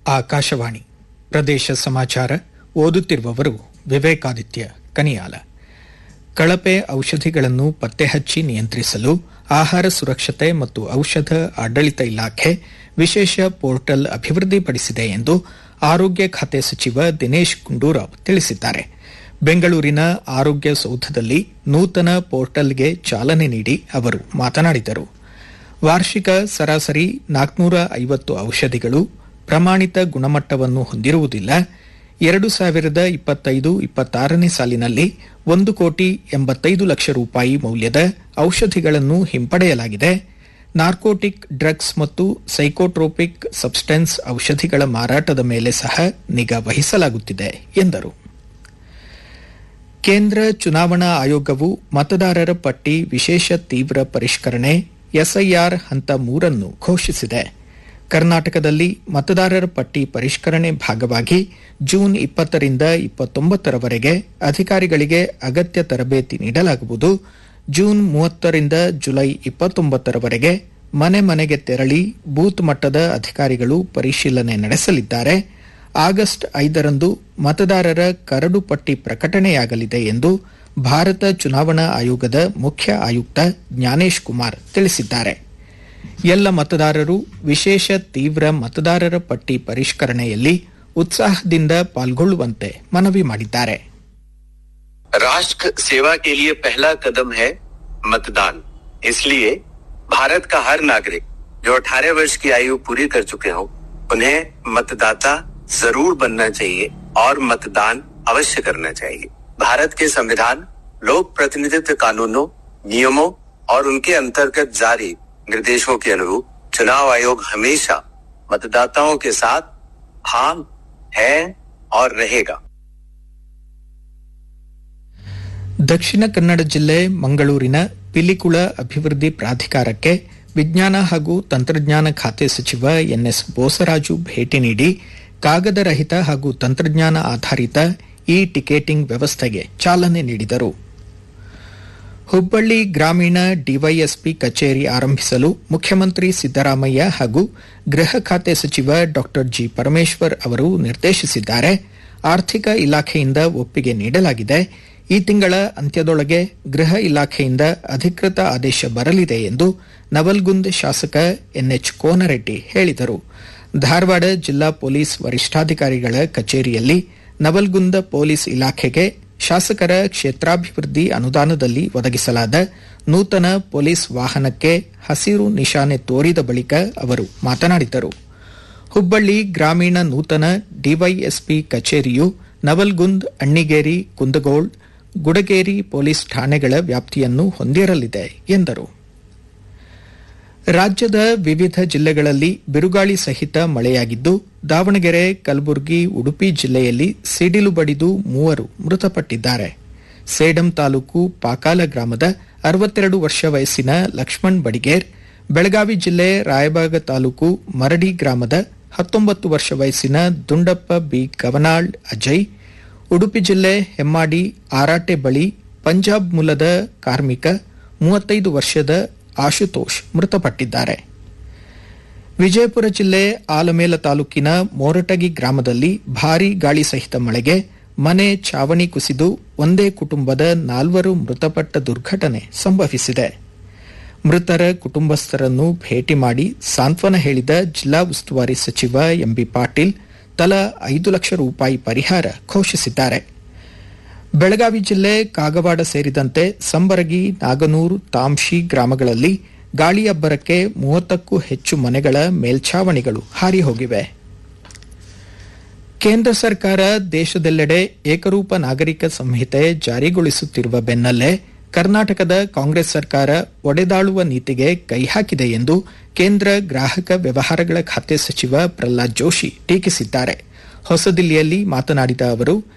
ಆಕಾಶವಾಣಿ ಪ್ರದೇಶ ಸಮಾಚಾರ ಓದುತ್ತಿರುವವರು ವಿವೇಕಾದಿತ್ಯ ಕನಿಯಾಲ ಕಳಪೆ ಔಷಧಿಗಳನ್ನು ಪತ್ತೆಹಚ್ಚಿ ನಿಯಂತ್ರಿಸಲು ಆಹಾರ ಸುರಕ್ಷತೆ ಮತ್ತು ಔಷಧ ಆಡಳಿತ ಇಲಾಖೆ ವಿಶೇಷ ಪೋರ್ಟಲ್ ಅಭಿವೃದ್ಧಿಪಡಿಸಿದೆ ಎಂದು ಆರೋಗ್ಯ ಖಾತೆ ಸಚಿವ ದಿನೇಶ್ ಗುಂಡೂರಾವ್ ತಿಳಿಸಿದ್ದಾರೆ ಬೆಂಗಳೂರಿನ ಆರೋಗ್ಯ ಸೌಧದಲ್ಲಿ ನೂತನ ಪೋರ್ಟಲ್ಗೆ ಚಾಲನೆ ನೀಡಿ ಅವರು ಮಾತನಾಡಿದರು ವಾರ್ಷಿಕ ಸರಾಸರಿ ನಾಲ್ಕನೂರ ಐವತ್ತು ಔಷಧಿಗಳು ಪ್ರಮಾಣಿತ ಗುಣಮಟ್ಟವನ್ನು ಹೊಂದಿರುವುದಿಲ್ಲ ಎರಡು ಸಾವಿರದ ಇಪ್ಪತ್ತೈದು ಇಪ್ಪತ್ತಾರನೇ ಸಾಲಿನಲ್ಲಿ ಒಂದು ಕೋಟಿ ಎಂಬತ್ತೈದು ಲಕ್ಷ ರೂಪಾಯಿ ಮೌಲ್ಯದ ಔಷಧಿಗಳನ್ನು ಹಿಂಪಡೆಯಲಾಗಿದೆ ನಾರ್ಕೋಟಿಕ್ ಡ್ರಗ್ಸ್ ಮತ್ತು ಸೈಕೋಟ್ರೋಪಿಕ್ ಸಬ್ಸ್ಟೆನ್ಸ್ ಔಷಧಿಗಳ ಮಾರಾಟದ ಮೇಲೆ ಸಹ ನಿಗಾ ವಹಿಸಲಾಗುತ್ತಿದೆ ಎಂದರು ಕೇಂದ್ರ ಚುನಾವಣಾ ಆಯೋಗವು ಮತದಾರರ ಪಟ್ಟಿ ವಿಶೇಷ ತೀವ್ರ ಪರಿಷ್ಕರಣೆ ಎಸ್ಐಆರ್ ಹಂತ ಮೂರನ್ನು ಘೋಷಿಸಿದೆ ಕರ್ನಾಟಕದಲ್ಲಿ ಮತದಾರರ ಪಟ್ಟಿ ಪರಿಷ್ಕರಣೆ ಭಾಗವಾಗಿ ಜೂನ್ ಇಪ್ಪತ್ತರಿಂದ ಇಪ್ಪತ್ತೊಂಬತ್ತರವರೆಗೆ ಅಧಿಕಾರಿಗಳಿಗೆ ಅಗತ್ಯ ತರಬೇತಿ ನೀಡಲಾಗುವುದು ಜೂನ್ ಮೂವತ್ತರಿಂದ ಜುಲೈ ಇಪ್ಪತ್ತೊಂಬತ್ತರವರೆಗೆ ಮನೆ ಮನೆಗೆ ತೆರಳಿ ಬೂತ್ ಮಟ್ಟದ ಅಧಿಕಾರಿಗಳು ಪರಿಶೀಲನೆ ನಡೆಸಲಿದ್ದಾರೆ ಆಗಸ್ಟ್ ಐದರಂದು ಮತದಾರರ ಕರಡು ಪಟ್ಟಿ ಪ್ರಕಟಣೆಯಾಗಲಿದೆ ಎಂದು ಭಾರತ ಚುನಾವಣಾ ಆಯೋಗದ ಮುಖ್ಯ ಆಯುಕ್ತ ಜ್ಞಾನೇಶ್ ಕುಮಾರ್ ತಿಳಿಸಿದ್ದಾರೆ ಎಲ್ಲ ಮತದಾರರು ವಿಶೇಷ ತೀವ್ರ ಮತದಾರರ ಪಟ್ಟಿ ಪರಿಷ್ಕರಣೆಯಲ್ಲಿ ಉತ್ಸಾಹದಿಂದ ಪಾಲ್ಗೊಳ್ಳುವಂತೆ ಮನವಿ ಮಾಡಿದ್ದಾರೆ राष्ट्र सेवा के लिए पहला कदम है मतदान इसलिए भारत का हर नागरिक जो 18 वर्ष की आयु पूरी कर चुके हों उन्हें मतदाता जरूर बनना चाहिए और मतदान अवश्य करना चाहिए भारत के संविधान लोक प्रतिनिधित्व कानूनों नियमों और उनके अंतर्गत जारी निर्देशों के अनुरूप चुनाव आयोग हमेशा मतदाताओं के साथ हाँ है और रहेगा ದಕ್ಷಿಣ ಕನ್ನಡ ಜಿಲ್ಲೆ ಮಂಗಳೂರಿನ ಪಿಲಿಕುಳ ಅಭಿವೃದ್ಧಿ ಪ್ರಾಧಿಕಾರಕ್ಕೆ ವಿಜ್ಞಾನ ಹಾಗೂ ತಂತ್ರಜ್ಞಾನ ಖಾತೆ ಸಚಿವ ಎನ್ಎಸ್ ಬೋಸರಾಜು ಭೇಟಿ ನೀಡಿ ಕಾಗದ ರಹಿತ ಹಾಗೂ ತಂತ್ರಜ್ಞಾನ ಆಧಾರಿತ ಇ ಟಿಕೆಟಿಂಗ್ ವ್ಯವಸ್ಥೆಗೆ ಚಾಲನೆ ನೀಡಿದರು ಹುಬ್ಬಳ್ಳಿ ಗ್ರಾಮೀಣ ಡಿವೈಎಸ್ಪಿ ಕಚೇರಿ ಆರಂಭಿಸಲು ಮುಖ್ಯಮಂತ್ರಿ ಸಿದ್ದರಾಮಯ್ಯ ಹಾಗೂ ಗೃಹ ಖಾತೆ ಸಚಿವ ಡಾ ಜಿ ಪರಮೇಶ್ವರ್ ಅವರು ನಿರ್ದೇಶಿಸಿದ್ದಾರೆ ಆರ್ಥಿಕ ಇಲಾಖೆಯಿಂದ ಒಪ್ಪಿಗೆ ನೀಡಲಾಗಿದೆ ಈ ತಿಂಗಳ ಅಂತ್ಯದೊಳಗೆ ಗೃಹ ಇಲಾಖೆಯಿಂದ ಅಧಿಕೃತ ಆದೇಶ ಬರಲಿದೆ ಎಂದು ನವಲ್ಗುಂದ್ ಶಾಸಕ ಎನ್ಎಚ್ ಕೋನರೆಡ್ಡಿ ಹೇಳಿದರು ಧಾರವಾಡ ಜಿಲ್ಲಾ ಪೊಲೀಸ್ ವರಿಷ್ಠಾಧಿಕಾರಿಗಳ ಕಚೇರಿಯಲ್ಲಿ ನವಲ್ಗುಂದ ಪೊಲೀಸ್ ಇಲಾಖೆಗೆ ಶಾಸಕರ ಕ್ಷೇತ್ರಾಭಿವೃದ್ಧಿ ಅನುದಾನದಲ್ಲಿ ಒದಗಿಸಲಾದ ನೂತನ ಪೊಲೀಸ್ ವಾಹನಕ್ಕೆ ಹಸಿರು ನಿಶಾನೆ ತೋರಿದ ಬಳಿಕ ಅವರು ಮಾತನಾಡಿದರು ಹುಬ್ಬಳ್ಳಿ ಗ್ರಾಮೀಣ ನೂತನ ಡಿವೈಎಸ್ಪಿ ಕಚೇರಿಯು ನವಲ್ಗುಂದ್ ಅಣ್ಣಿಗೇರಿ ಕುಂದಗೋಳ್ ಗುಡಗೇರಿ ಪೊಲೀಸ್ ಠಾಣೆಗಳ ವ್ಯಾಪ್ತಿಯನ್ನು ಹೊಂದಿರಲಿದೆ ಎಂದರು ರಾಜ್ಯದ ವಿವಿಧ ಜಿಲ್ಲೆಗಳಲ್ಲಿ ಬಿರುಗಾಳಿ ಸಹಿತ ಮಳೆಯಾಗಿದ್ದು ದಾವಣಗೆರೆ ಕಲಬುರಗಿ ಉಡುಪಿ ಜಿಲ್ಲೆಯಲ್ಲಿ ಸಿಡಿಲು ಬಡಿದು ಮೂವರು ಮೃತಪಟ್ಟಿದ್ದಾರೆ ಸೇಡಂ ತಾಲೂಕು ಪಾಕಾಲ ಗ್ರಾಮದ ಅರವತ್ತೆರಡು ವರ್ಷ ವಯಸ್ಸಿನ ಲಕ್ಷ್ಮಣ್ ಬಡಿಗೇರ್ ಬೆಳಗಾವಿ ಜಿಲ್ಲೆ ರಾಯಬಾಗ ತಾಲೂಕು ಮರಡಿ ಗ್ರಾಮದ ಹತ್ತೊಂಬತ್ತು ವರ್ಷ ವಯಸ್ಸಿನ ದುಂಡಪ್ಪ ಬಿ ಕವನಾಳ್ ಅಜಯ್ ಉಡುಪಿ ಜಿಲ್ಲೆ ಹೆಮ್ಮಾಡಿ ಆರಾಟೆ ಬಳಿ ಪಂಜಾಬ್ ಮೂಲದ ಕಾರ್ಮಿಕ ಮೂವತ್ತೈದು ವರ್ಷದ ಆಶುತೋಷ್ ಮೃತಪಟ್ಟಿದ್ದಾರೆ ವಿಜಯಪುರ ಜಿಲ್ಲೆ ಆಲಮೇಲ ತಾಲೂಕಿನ ಮೋರಟಗಿ ಗ್ರಾಮದಲ್ಲಿ ಭಾರೀ ಗಾಳಿ ಸಹಿತ ಮಳೆಗೆ ಮನೆ ಚಾವಣಿ ಕುಸಿದು ಒಂದೇ ಕುಟುಂಬದ ನಾಲ್ವರು ಮೃತಪಟ್ಟ ದುರ್ಘಟನೆ ಸಂಭವಿಸಿದೆ ಮೃತರ ಕುಟುಂಬಸ್ಥರನ್ನು ಭೇಟಿ ಮಾಡಿ ಸಾಂತ್ವನ ಹೇಳಿದ ಜಿಲ್ಲಾ ಉಸ್ತುವಾರಿ ಸಚಿವ ಎಂಬಿ ಪಾಟೀಲ್ ತಲಾ ಐದು ಲಕ್ಷ ರೂಪಾಯಿ ಪರಿಹಾರ ಘೋಷಿಸಿದ್ದಾರೆ ಬೆಳಗಾವಿ ಜಿಲ್ಲೆ ಕಾಗವಾಡ ಸೇರಿದಂತೆ ಸಂಬರಗಿ ನಾಗನೂರು ತಾಂಶಿ ಗ್ರಾಮಗಳಲ್ಲಿ ಗಾಳಿ ಅಬ್ಬರಕ್ಕೆ ಮೂವತ್ತಕ್ಕೂ ಹೆಚ್ಚು ಮನೆಗಳ ಮೇಲ್ಛಾವಣಿಗಳು ಹಾರಿ ಹೋಗಿವೆ ಕೇಂದ್ರ ಸರ್ಕಾರ ದೇಶದೆಲ್ಲೆಡೆ ಏಕರೂಪ ನಾಗರಿಕ ಸಂಹಿತೆ ಜಾರಿಗೊಳಿಸುತ್ತಿರುವ ಬೆನ್ನಲ್ಲೇ ಕರ್ನಾಟಕದ ಕಾಂಗ್ರೆಸ್ ಸರ್ಕಾರ ಒಡೆದಾಳುವ ನೀತಿಗೆ ಕೈ ಹಾಕಿದೆ ಎಂದು ಕೇಂದ್ರ ಗ್ರಾಹಕ ವ್ಯವಹಾರಗಳ ಖಾತೆ ಸಚಿವ ಪ್ರಹ್ಲಾದ್ ಜೋಶಿ ಟೀಕಿಸಿದ್ದಾರೆ ಹೊಸದಿಲ್ಲಿಯಲ್ಲಿ ಮಾತನಾಡಿದ ಅವರು